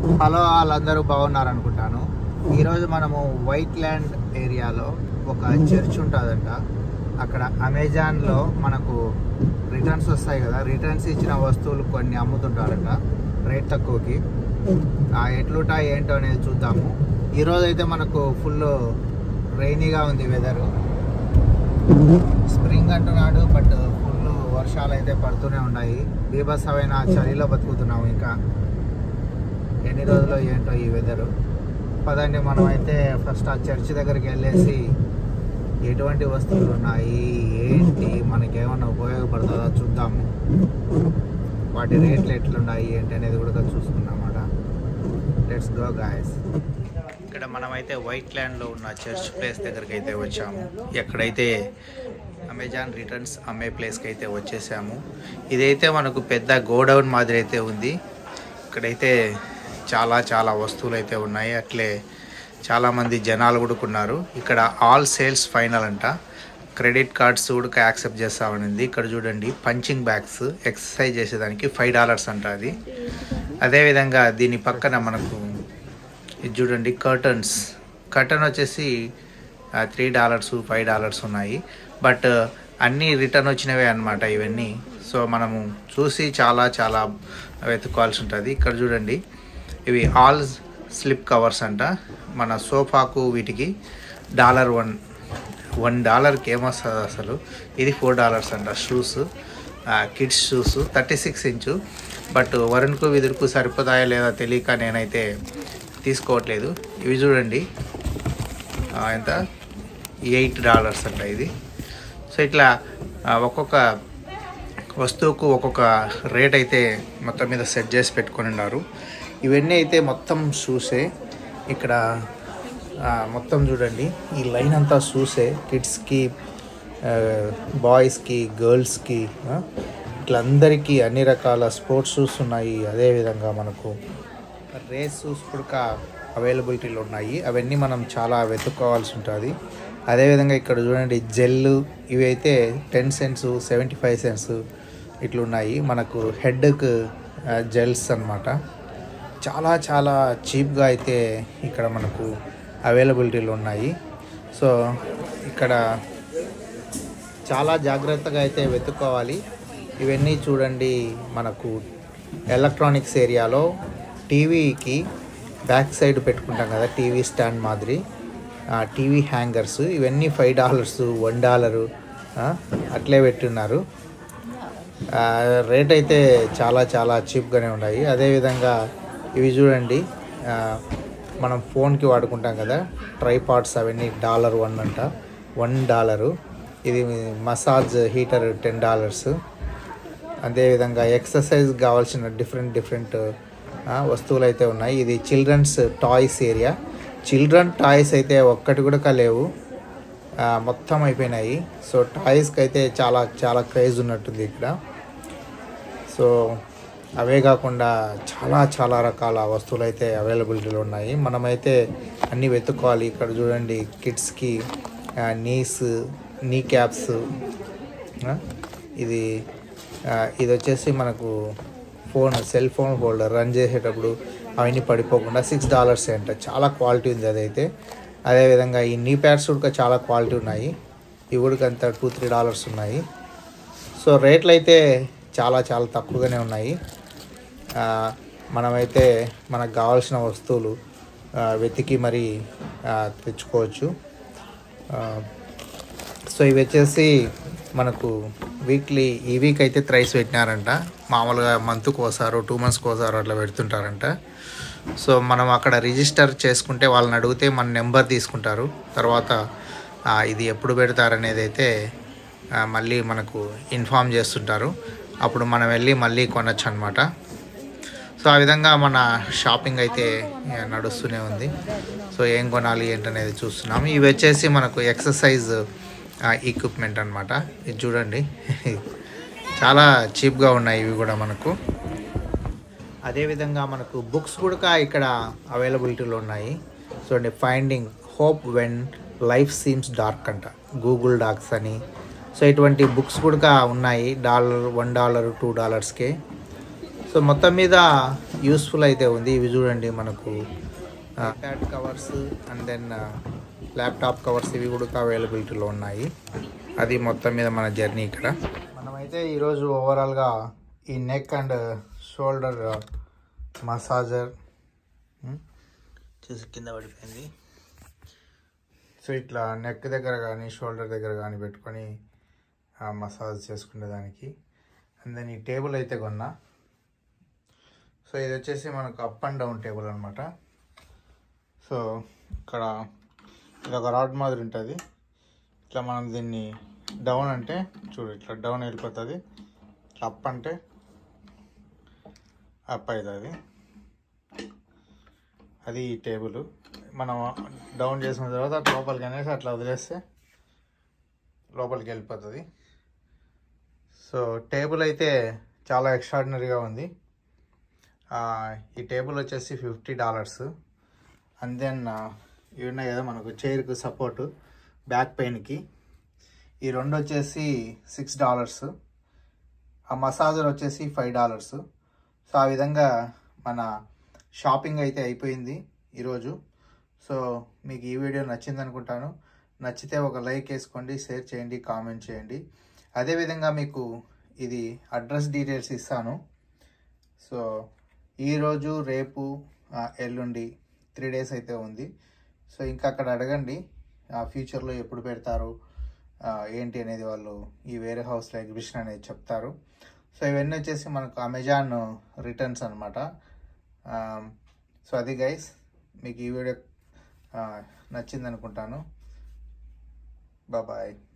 hello వాళ్ళందరూ బాగున్నారు అనుకుంటాను ఈరోజు మనము వైట్ ల్యాండ్ ఏరియాలో ఒక చర్చ్ ఉంటుందంట అక్కడ అమెజాన్లో మనకు రిటర్న్స్ వస్తాయి కదా రిటర్న్స్ ఇచ్చిన వస్తువులు కొన్ని అమ్ముతుంటారంట రేట్ తక్కువకి ఆ ఎట్లుంటాయి ఏంటో అనేది చూద్దాము ఈరోజు అయితే మనకు ఫుల్ రైనీగా ఉంది వెదర్ స్ప్రింగ్ అంటున్నాడు బట్ ఫుల్ వర్షాలు అయితే పడుతూనే ఉన్నాయి బీభత్సమైన చలిలో బతుకుతున్నాము ఇంకా ఎన్ని రోజులు ఏంటో ఈ వెదర్ పదండి మనం అయితే ఫస్ట్ ఆ చర్చ్ దగ్గరికి వెళ్ళేసి ఎటువంటి వస్తువులు ఉన్నాయి ఏంటి మనకేమన్నా ఉపయోగపడుతుందో చూద్దాము వాటి రేట్లు ఎట్లున్నాయి ఏంటి అనేది కూడా చూసుకున్నామాట లెట్స్ గో గాయస్ ఇక్కడ మనమైతే వైట్ ల్యాండ్లో ఉన్న చర్చ్ ప్లేస్ దగ్గరికి అయితే వచ్చాము ఎక్కడైతే అమెజాన్ రిటర్న్స్ అమ్మే ప్లేస్కి అయితే వచ్చేసాము ఇదైతే మనకు పెద్ద గోడౌన్ మాదిరి అయితే ఉంది ఇక్కడైతే చాలా చాలా వస్తువులు అయితే ఉన్నాయి అట్లే చాలామంది జనాలు కూడా ఉన్నారు ఇక్కడ ఆల్ సేల్స్ ఫైనల్ అంట క్రెడిట్ కార్డ్స్ కూడా యాక్సెప్ట్ చేస్తామనింది ఇక్కడ చూడండి పంచింగ్ బ్యాగ్స్ ఎక్సర్సైజ్ చేసేదానికి ఫైవ్ డాలర్స్ అంట అది అదేవిధంగా దీని పక్కన మనకు ఇది చూడండి కర్టన్స్ కర్టన్ వచ్చేసి త్రీ డాలర్స్ ఫైవ్ డాలర్స్ ఉన్నాయి బట్ అన్నీ రిటర్న్ వచ్చినవే అన్నమాట ఇవన్నీ సో మనము చూసి చాలా చాలా వెతుక్కోవాల్సి ఉంటుంది ఇక్కడ చూడండి ఇవి ఆల్ స్లిప్ కవర్స్ అంట మన సోఫాకు వీటికి డాలర్ వన్ వన్ డాలర్కి ఏమొస్తుంది అసలు ఇది ఫోర్ డాలర్స్ అంట shoes kids shoes thirty six inch but వరుణ్కు విదురుకు సరిపోతాయా లేదా తెలియక నేనైతే తీసుకోవట్లేదు ఇవి చూడండి ఆ, ఎంత ఎయిట్ డాలర్స్ అంట ఇది సో ఇట్లా ఆ, ఒక్కొక్క వస్తువుకు ఒక్కొక్క రేట్ అయితే మొత్తం మీద సెట్ చేసి పెట్టుకొని ఉన్నారు ఇవన్నీ అయితే మొత్తం షూసే ఇక్కడ ఆ, మొత్తం చూడండి ఈ లైన్ అంతా షూసే కిడ్స్కి బాయ్స్కి గర్ల్స్కి ఇట్లా అందరికీ అన్ని రకాల స్పోర్ట్స్ షూస్ ఉన్నాయి అదేవిధంగా మనకు రేస్ షూస్ కూడా అవైలబిలిటీలో ఉన్నాయి అవన్నీ మనం చాలా వెతుక్కోవాల్సి ఉంటుంది అదేవిధంగా ఇక్కడ చూడండి జెల్ ఇవి అయితే ten cents seventy five cents ఇట్లున్నాయి మనకు హెడ్కి జెల్స్ అన్నమాట చాలా చాలా చీప్గా అయితే ఇక్కడ మనకు అవైలబిలిటీలు ఉన్నాయి సో ఇక్కడ చాలా జాగ్రత్తగా అయితే వెతుక్కోవాలి ఇవన్నీ చూడండి మనకు ఎలక్ట్రానిక్స్ ఏరియాలో టీవీకి బ్యాక్ సైడ్ పెట్టుకుంటాం కదా టీవీ స్టాండ్ మాదిరి టీవీ హ్యాంగర్స్ ఇవన్నీ ఫైవ్ డాలర్స్ వన్ డాలరు అట్లే పెట్టున్నారు ఆ, రేట్ అయితే చాలా చాలా చీప్గానే ఉన్నాయి అదేవిధంగా ఇవి చూడండి ఆ, మనం ఫోన్కి వాడుకుంటాం కదా ట్రైపాడ్స్ అవన్నీ డాలర్ వన్ అంట వన్ డాలరు ఇది మసాజ్ హీటర్ టెన్ డాలర్స్ అదేవిధంగా ఎక్సర్సైజ్ కావాల్సిన డిఫరెంట్ డిఫరెంట్ వస్తువులు అయితే ఉన్నాయి ఇది children's toys area children toys అయితే ఒక్కటి కూడా లేవు ఆ, మొత్తం అయిపోయినాయి సో టాయ్స్కి అయితే చాలా చాలా క్రేజ్ ఉన్నట్టుంది ఇక్కడ సో అవే కాకుండా చాలా చాలా రకాల వస్తువులు అయితే అవైలబిలిటీలో ఉన్నాయి మనమైతే అన్నీ వెతుక్కోవాలి ఇక్కడ చూడండి కిడ్స్కి నీస్ నీ క్యాప్స్ ఇది ఆ, ఇది వచ్చేసి మనకు phone cell phone holder run చేసేటప్పుడు అవన్నీ పడిపోకుండా సిక్స్ డాలర్స్ అంట చాలా క్వాలిటీ ఉంది అదైతే అదేవిధంగా ఈ నీ ప్యాడ్స్ కూడా చాలా క్వాలిటీ ఉన్నాయి ఇవి కూడా అంత టూ త్రీ డాలర్స్ ఉన్నాయి సో రేట్లు అయితే చాలా చాలా తక్కువగానే ఉన్నాయి ఆ, మనమైతే మనకు కావాల్సిన వస్తువులు ఆ, వెతికి మరి ఆ, తెచ్చుకోవచ్చు ఆ, సో ఇవి వచ్చేసి మనకు వీక్లీ ఈ వీక్ అయితే త్రైస్ పెట్టినారంట మామూలుగా మంత్కి ఒకసారో టూ మంత్స్కి ఒకసారో అట్లా పెడుతుంటారంట సో మనం అక్కడ రిజిస్టర్ చేసుకుంటే వాళ్ళని అడిగితే మన నెంబర్ తీసుకుంటారు తర్వాత ఆ, ఇది ఎప్పుడు పెడతారనేది అయితే ఆ, మళ్ళీ మనకు ఇన్ఫామ్ చేస్తుంటారు అప్పుడు మనం వెళ్ళి మళ్ళీ కొనచ్చు అనమాట సో ఆ విధంగా మన షాపింగ్ అయితే ఆ, నడుస్తూనే ఉంది సో ఏం కొనాలి ఏంటనేది చూస్తున్నాము ఇవి వచ్చేసి మనకు ఎక్సర్సైజ్ ఎక్విప్మెంట్ అనమాట ఇది చూడండి చాలా చీప్గా ఉన్నాయి ఇవి కూడా మనకు అదేవిధంగా మనకు బుక్స్ కూడా ఇక్కడ అవైలబిలిటీలో ఉన్నాయి చూడండి finding hope when life seems dark అంట గూగుల్ డాక్స్ అని సో ఇటువంటి బుక్స్ కూడా ఉన్నాయి డాలర్ వన్ డాలర్ టూ డాలర్స్కే సో మొత్తం మీద యూస్ఫుల్ అయితే ఉంది ఇవి చూడండి మనకు pad covers and then laptop covers ఇవి కూడా అవైలబిలిటీలో ఉన్నాయి అది మొత్తం మీద మన జర్నీ ఇక్కడ మనమైతే ఈరోజు ఓవరాల్గా ఈ నెక్ అండ్ షోల్డర్ మసాజర్ చూసి కింద పడిపోయింది సో ఇట్లా నెక్ దగ్గర కానీ షోల్డర్ దగ్గర కానీ పెట్టుకొని మసాజ్ చేసుకునే దానికి అండ్ దెన్ ఈ టేబుల్ అయితే కొన్నా సో ఇది వచ్చేసి మనకు అప్ అండ్ డౌన్ టేబుల్ అనమాట సో ఇక్కడ ఇది ఒక రాడ్ మాదిరి ఉంటుంది ఇట్లా మనం దీన్ని డౌన్ అంటే చూడు ఇట్లా డౌన్ వెళ్ళిపోతుంది ఇట్లా అప్ అంటే అప్ అవుతుంది అది ఈ టేబుల్ మనం డౌన్ చేసిన తర్వాత అట్లా లోపలికి అనేసి అట్లా వదిలేస్తే లోపలికి వెళ్ళిపోతుంది సో టేబుల్ అయితే చాలా ఎక్స్ట్రాడినరీగా ఉంది ఆ, ఈ టేబుల్ వచ్చేసి ఫిఫ్టీ డాలర్స్ అండ్ దెన్ ఇవి ఉన్నాయి కదా మనకు చైర్కి సపోర్టు బ్యాక్ పెయిన్కి ఈ రెండు వచ్చేసి సిక్స్ డాలర్స్ ఆ మసాజర్ వచ్చేసి ఫైవ్ డాలర్స్ సో ఆ విధంగా మన షాపింగ్ అయితే అయిపోయింది ఈరోజు సో మీకు ఈ వీడియో నచ్చింది అనుకుంటాను నచ్చితే ఒక లైక్ వేసుకోండి షేర్ చేయండి కామెంట్ చేయండి అదేవిధంగా మీకు ఇది అడ్రస్ డీటెయిల్స్ ఇస్తాను సో ఈరోజు రేపు ఆ, ఎల్లుండి త్రీ డేస్ అయితే ఉంది సో ఇంకా అక్కడ అడగండి ఆ ఫ్యూచర్లో ఎప్పుడు పెడతారు ఆ, ఏంటి అనేది వాళ్ళు ఈ వేరే హౌస్లో ఎగ్జిబిషన్ అనేది చెప్తారు సో ఇవన్నీ వచ్చేసి మనకు అమెజాన్ రిటర్న్స్ అనమాట సో అది గైస్ మీకు ఈ వీడియో నచ్చింది అనుకుంటాను బాయ్